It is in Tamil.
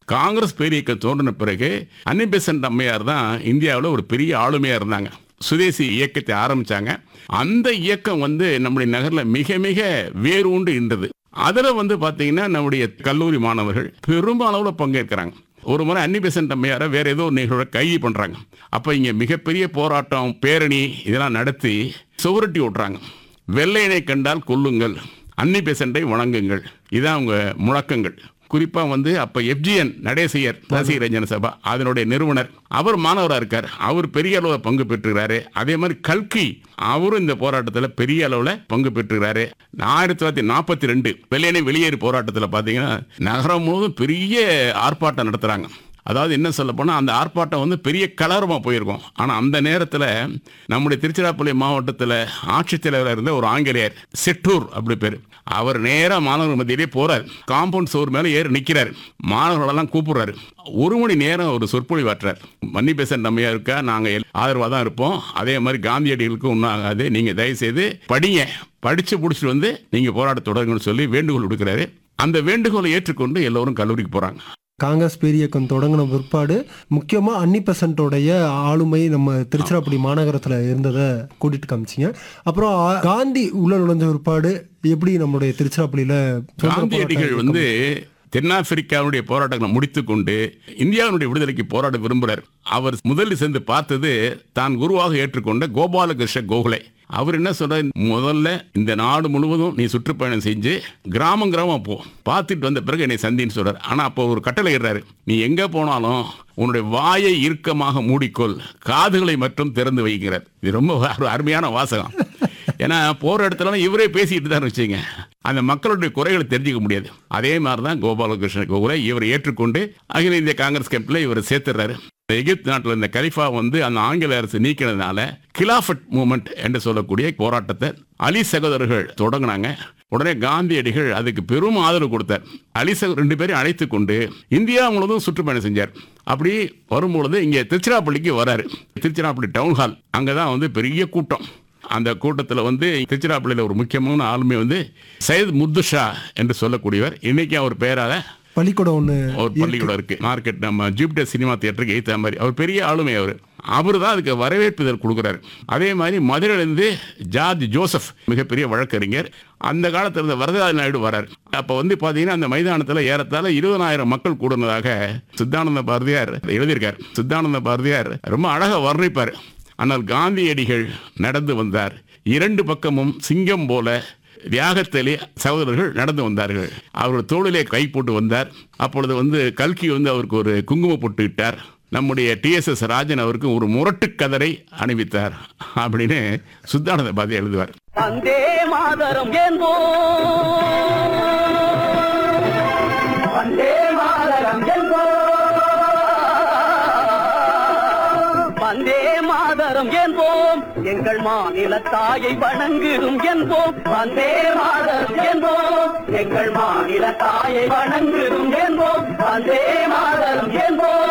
காங்கிரஸ் பேரியக்கம் தோன்றின பிறகு அன்னி பெசன்ட் அம்மையார் தான் இந்தியாவில் ஒரு பெரிய ஆளுமையா இருந்தாங்க சுதேசி இயக்கத்தை ஆரம்பிச்சாங்க அந்த இயக்கம் வந்து நம்முடைய நகரில் மிக மிக வேரூண்டு இருந்தது அதில் வந்து பார்த்தீங்கன்னா நம்முடைய கல்லூரி மாணவர்கள் பெரும்பாலாவில் பங்கேற்கிறாங்க ஒரு முறை அன்னி பெசன்ட் அம்மையாரை வேற ஏதோ ஒரு நிகழ்வை கைது பண்றாங்க அப்ப இங்க மிகப்பெரிய போராட்டம் பேரணி இதெல்லாம் நடத்தி சுவரட்டி விட்றாங்க வெள்ளையனை கண்டால் கொல்லுங்கள் அன்னி பெசண்டை வணங்குங்கள் இதான் அவங்க முழக்கங்கள் குறிப்பா வந்து அப்ப எஃப்ஜிஎன் நடேசையர் ரசிக ரஞ்சன சபா அதனுடைய நிறுவனர் அவர் மாணவராக இருக்கார் அவர் பெரிய அளவில் பங்கு பெற்றுகிறாரு அதே மாதிரி கல்கி அவரும் இந்த போராட்டத்தில் பெரிய அளவில் பங்கு பெற்றுகிறாரு ஆயிரத்தி தொள்ளாயிரத்தி நாற்பத்தி ரெண்டு வெள்ளையனை வெளியேறு போராட்டத்தில் பார்த்தீங்கன்னா நகரம் முழுவதும் பெரிய ஆர்ப்பாட்டம் நடத்துகிறாங்க அதாவது என்ன சொல்ல போனால் அந்த ஆர்ப்பாட்டம் வந்து பெரிய கலரமாக போயிருக்கும் ஆனால் அந்த நேரத்தில் நம்முடைய திருச்சிராப்பள்ளி மாவட்டத்தில் ஆட்சித்தலைவராக இருந்த ஒரு ஆங்கிலேயர் செட்டூர் அப்படி பேர் அவர் நேராக மாணவர்கள் மத்தியிலே போறார் காம்பவுண்ட் சோர் மேலே ஏறி நிற்கிறார் மாணவர்களெல்லாம் கூப்பிடுறாரு ஒரு மணி நேரம் ஒரு சொற்பொழிவாற்றார் மன்னி பேசன் நம்மையா இருக்கா நாங்கள் ஆதரவாக தான் இருப்போம் அதே மாதிரி காந்தியடிகளுக்கும் ஒன்றும் ஆகாது நீங்கள் தயவுசெய்து படிங்க படித்து பிடிச்சிட்டு வந்து நீங்கள் போராட்ட தொடங்குன்னு சொல்லி வேண்டுகோள் விடுக்கிறாரு அந்த வேண்டுகோளை ஏற்றுக்கொண்டு எல்லோரும் கல்லூரிக்கு போகிறாங்க காங்கிரஸ் பேரியக்கம் தொடங்கின பிற்பாடு முக்கியமா அன்னி பெசன்ட்டோடைய ஆளுமை நம்ம திருச்சிராப்பள்ளி மாநகரத்துல இருந்ததை கூட்டிட்டு காமிச்சிங்க அப்புறம் ஆ- காந்தி உள்ள நுழைஞ்ச பிற்பாடு எப்படி நம்மளுடைய திருச்சிராப்பள்ளியில சுதந்திர காந்தியடிகள் போராட்டம் வந்து தென்னாப்பிரிக்காவுடைய போராட்டங்களை முடித்துக்கொண்டு இந்தியாவுடைய விடுதலைக்கு போராட விரும்புகிறார் அவர் முதலில் சென்று பார்த்தது தான் குருவாக ஏற்றுக்கொண்ட கோபாலகிருஷ்ண கோகலே அவர் என்ன சொல்றார் முதல்ல இந்த நாடு முழுவதும் நீ சுற்றுப்பயணம் செஞ்சு கிராமம் கிராமம் போ பார்த்துட்டு வந்த பிறகு என்னை சந்தின்னு சொல்றார் ஆனா அப்போ ஒரு கட்டளை இடுறாரு நீ எங்க போனாலும் உன்னுடைய வாயை இறுக்கமாக மூடிக்கொள் காதுகளை மட்டும் திறந்து வைக்கிறார் இது ரொம்ப ஒரு அருமையான வாசகம் ஏன்னா போற இடத்துல இவரே பேசிட்டு தான் வச்சுங்க அந்த மக்களுடைய குறைகளை தெரிஞ்சுக்க முடியாது அதே மாதிரி தான் கோபாலகிருஷ்ண கோகுலை இவர் ஏற்றுக்கொண்டு அகில இந்திய காங்கிரஸ் கேம்பில் இவர் சேர்த்துறாரு எகிப்து நாட்டில் இந்த கலிஃபா வந்து அந்த ஆங்கில அரசு நீக்கினதுனால கிலாஃபட் மூமெண்ட் என்று சொல்லக்கூடிய போராட்டத்தை அலி சகோதரர்கள் தொடங்கினாங்க உடனே காந்தியடிகள் அதுக்கு பெரும் ஆதரவு கொடுத்தார் அலி சகோ ரெண்டு பேரையும் அழைத்து கொண்டு இந்தியா முழுவதும் சுற்றுப்பயணம் செஞ்சார் அப்படி வரும்பொழுது இங்கே திருச்சிராப்பள்ளிக்கு வராரு திருச்சிராப்பள்ளி டவுன் ஹால் அங்கே தான் வந்து பெரிய கூட்டம் அந்த கூட்டத்தில் வந்து திருச்சிராப்பள்ளியில் ஒரு முக்கியமான ஆளுமை வந்து சையத் முத்துஷா என்று சொல்லக்கூடியவர் இன்னைக்கு அவர் பேரால பள்ளிக்கூடம் ஒண்ணு ஒரு பள்ளிக்கூடம் இருக்கு மார்க்கெட் நம்ம ஜூபிட்டர் சினிமா தியேட்டருக்கு ஏற்ற மாதிரி அவர் பெரிய ஆளுமை அவர் அவர் தான் அதுக்கு வரவேற்பு இதழ் கொடுக்குறாரு அதே மாதிரி மதுரையிலேருந்து ஜார்ஜ் ஜோசப் மிகப்பெரிய வழக்கறிஞர் அந்த காலத்தில் இருந்த வரதராஜ நாயுடு வரார் அப்போ வந்து பார்த்தீங்கன்னா அந்த மைதானத்தில் ஏறத்தாழ இருபதாயிரம் மக்கள் கூடுனதாக சித்தானந்த பாரதியார் எழுதியிருக்கார் சித்தானந்த பாரதியார் ரொம்ப அழகாக வர்ணிப்பார் ஆனால் காந்தியடிகள் நடந்து வந்தார் இரண்டு பக்கமும் சிங்கம் போல தியாகத்திலே சகோதரர்கள் நடந்து வந்தார்கள் அவர் தோளிலே கை போட்டு வந்தார் அப்பொழுது வந்து கல்கி வந்து அவருக்கு ஒரு குங்கும பொட்டு இட்டார் நம்முடைய டிஎஸ்எஸ் ராஜன் அவருக்கு ஒரு முரட்டு கதரை அணிவித்தார் அப்படின்னு சுத்தானந்த பாதி எழுதுவார் வந்தே மாதரம் என்போ வந்தே மாதரம் என்போ வந்தே மாதரம் என்போம் எங்கள் மாநில தாயை வணங்குதும் என்போம் வந்தே மாதரம் என்போம் எங்கள் மாநில தாயை வணங்குதும் என்போம் வந்தே மாதரம் என்போம்